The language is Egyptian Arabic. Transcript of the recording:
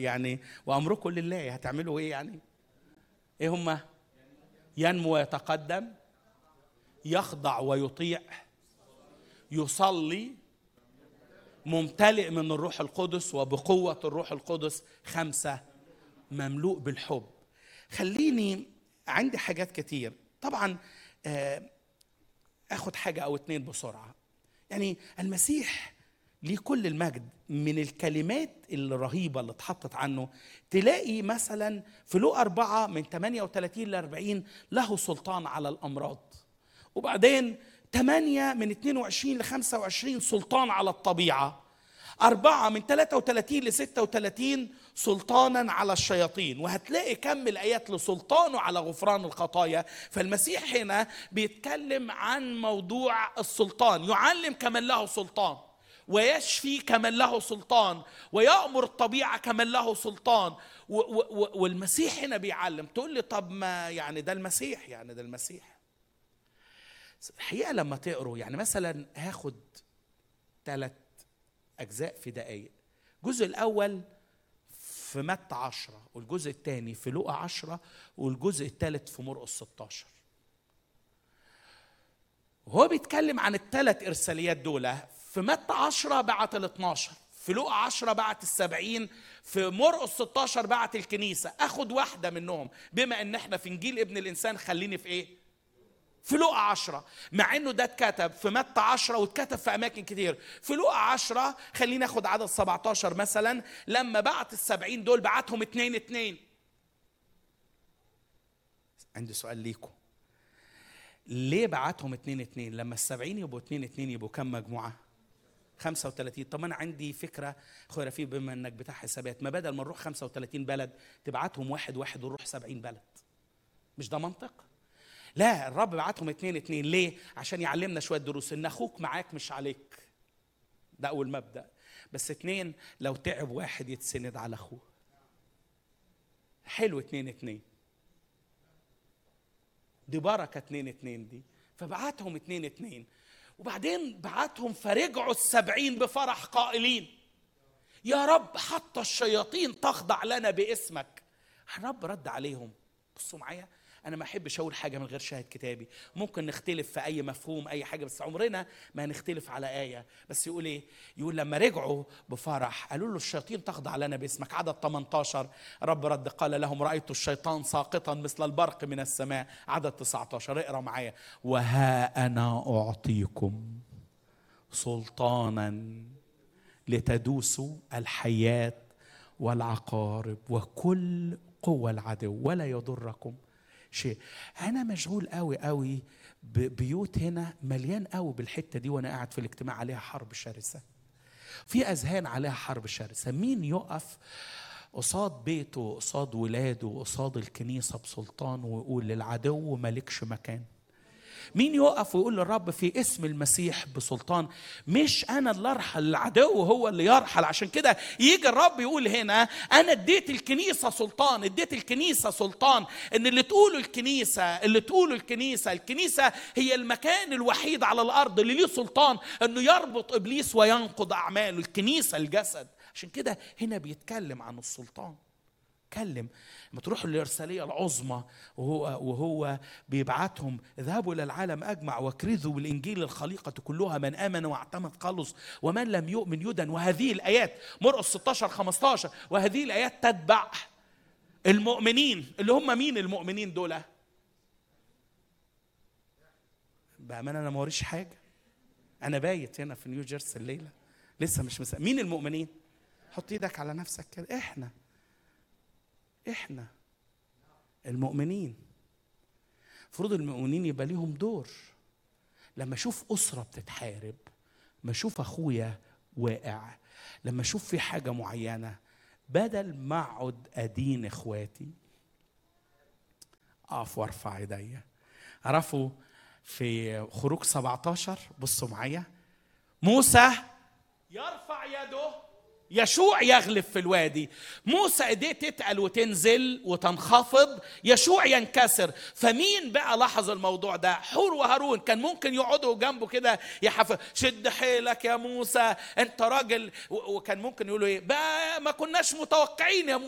يعني وامركم لله هتعملوا ايه يعني ايه هم ينمو ويتقدم يخضع ويطيع يصلي ممتلئ من الروح القدس وبقوة الروح القدس خمسة مملوء بالحب خليني عندي حاجات كتير طبعا آه، اخد حاجة او اتنين بسرعة يعني المسيح ليه كل المجد من الكلمات الرهيبة اللي اتحطت عنه تلاقي مثلا في لو أربعة من 38 ل 40 له سلطان على الأمراض وبعدين 8 من 22 ل 25 سلطان على الطبيعة أربعة من 33 ل 36 سلطانا على الشياطين وهتلاقي كم الآيات لسلطانه على غفران الخطايا فالمسيح هنا بيتكلم عن موضوع السلطان يعلم كمن له سلطان ويشفي كمن له سلطان ويأمر الطبيعة كمن له سلطان و- و- و- والمسيح هنا بيعلم تقول لي طب ما يعني ده المسيح يعني ده المسيح الحقيقة لما تقروا يعني مثلا هاخد ثلاث أجزاء في دقايق الجزء الأول في متى عشرة والجزء الثاني في لقا عشرة والجزء الثالث في مرقس 16 وهو بيتكلم عن الثلاث إرساليات دول في متى عشرة بعت ال 12 في لقا عشرة بعت السبعين في مرقس 16 بعت الكنيسة أخد واحدة منهم بما إن إحنا في إنجيل ابن الإنسان خليني في إيه؟ في لقا عشرة مع انه ده اتكتب في متى عشرة واتكتب في اماكن كتير في لقا عشرة خلينا ناخد عدد 17 مثلا لما بعت السبعين دول بعتهم اتنين اتنين عندي سؤال ليكم ليه بعتهم اتنين اتنين لما السبعين يبقوا اتنين اتنين يبقوا كم مجموعة 35 طب انا عندي فكره اخويا رفيق بما انك بتاع حسابات ما بدل ما نروح 35 بلد تبعتهم واحد واحد ونروح 70 بلد مش ده منطق لا الرب بعتهم اتنين اتنين ليه عشان يعلمنا شويه دروس ان اخوك معاك مش عليك ده اول مبدا بس اتنين لو تعب واحد يتسند على اخوه حلو اتنين اتنين دي بركه اتنين اتنين دي فبعتهم اتنين اتنين وبعدين بعتهم فرجعوا السبعين بفرح قائلين يا رب حتى الشياطين تخضع لنا باسمك الرب رد عليهم بصوا معايا انا ما احبش اقول حاجه من غير شاهد كتابي ممكن نختلف في اي مفهوم اي حاجه بس عمرنا ما هنختلف على ايه بس يقول ايه يقول لما رجعوا بفرح قالوا له الشياطين تخضع لنا باسمك عدد 18 رب رد قال لهم رايت الشيطان ساقطا مثل البرق من السماء عدد 19 اقرا معايا وها انا اعطيكم سلطانا لتدوسوا الحيات والعقارب وكل قوى العدو ولا يضركم شيء انا مشغول قوي قوي ببيوت هنا مليان قوي بالحته دي وانا قاعد في الاجتماع عليها حرب شرسه في اذهان عليها حرب شرسه مين يقف قصاد بيته قصاد ولاده قصاد الكنيسه بسلطان ويقول للعدو مالكش مكان مين يقف ويقول للرب في اسم المسيح بسلطان مش انا اللي ارحل العدو هو اللي يرحل عشان كده يجي الرب يقول هنا انا اديت الكنيسه سلطان اديت الكنيسه سلطان ان اللي تقوله الكنيسه اللي تقوله الكنيسه الكنيسه هي المكان الوحيد على الارض اللي ليه سلطان انه يربط ابليس وينقض اعماله الكنيسه الجسد عشان كده هنا بيتكلم عن السلطان اتكلم لما تروحوا الارساليه العظمى وهو وهو بيبعتهم اذهبوا الى العالم اجمع واكرزوا بالانجيل الخليقه كلها من امن واعتمد خلص ومن لم يؤمن يدن وهذه الايات مرقس 16 15 وهذه الايات تتبع المؤمنين اللي هم مين المؤمنين دول؟ بامانه انا ما وريش حاجه انا بايت هنا في نيو جيرسي الليله لسه مش مسا... مين المؤمنين؟ حط ايدك على نفسك كده احنا احنا المؤمنين المفروض المؤمنين يبقى ليهم دور لما اشوف اسره بتتحارب لما اشوف اخويا واقع لما اشوف في حاجه معينه بدل ما اقعد ادين اخواتي اقف وارفع ايديا عرفوا في خروج 17 بصوا معايا موسى يرفع يده يشوع يغلب في الوادي موسى ايديه تتقل وتنزل وتنخفض يشوع ينكسر فمين بقى لاحظ الموضوع ده حور وهارون كان ممكن يقعدوا جنبه كده يحف شد حيلك يا موسى انت راجل وكان ممكن يقولوا ايه بقى ما كناش متوقعين يا موسى